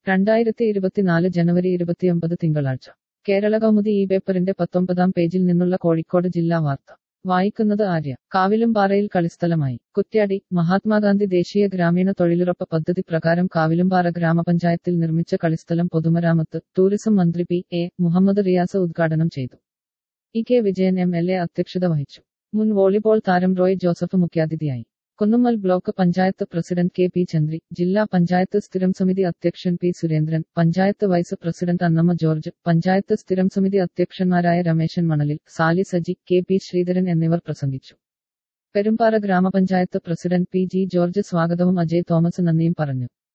രണ്ടായിരത്തി ഇരുപത്തിനാല് ജനുവരി ഇരുപത്തിയൊമ്പത് തിങ്കളാഴ്ച കേരള കൗമുദി ഈ പേപ്പറിന്റെ പത്തൊമ്പതാം പേജിൽ നിന്നുള്ള കോഴിക്കോട് ജില്ലാ വാർത്ത വായിക്കുന്നത് ആര്യ കാവിലുംപാറയിൽ കളിസ്ഥലമായി കുറ്റ്യാടി മഹാത്മാഗാന്ധി ദേശീയ ഗ്രാമീണ തൊഴിലുറപ്പ് പദ്ധതി പ്രകാരം കാവിലുംപാറ ഗ്രാമപഞ്ചായത്തിൽ നിർമ്മിച്ച കളിസ്ഥലം പൊതുമരാമത്ത് ടൂറിസം മന്ത്രി പി എ മുഹമ്മദ് റിയാസ് ഉദ്ഘാടനം ചെയ്തു E K Vijayan M L A അധ്യക്ഷത വഹിച്ചു മുൻ വോളിബോൾ താരം റോയ് ജോസഫ് മുഖ്യാതിഥിയായി Kunnummal block panchayat president K P Chandri ജില്ലാ പഞ്ചായത്ത് സ്ഥിരം സമിതി അധ്യക്ഷൻ P Surendran panchayat vice president Annamma George panchayat സ്ഥിരം സമിതി അധ്യക്ഷന്മാരായ രമേശൻ മണലിൽ സാലി സജി കെ പി ശ്രീധരൻ എന്നിവർ പ്രസംഗിച്ചു പെരുമ്പാറ ഗ്രാമപഞ്ചായത്ത് പ്രസിഡന്റ് പി ജി ജോർജ് സ്വാഗതവും അജയ് തോമസ് നന്ദിയും പറഞ്ഞു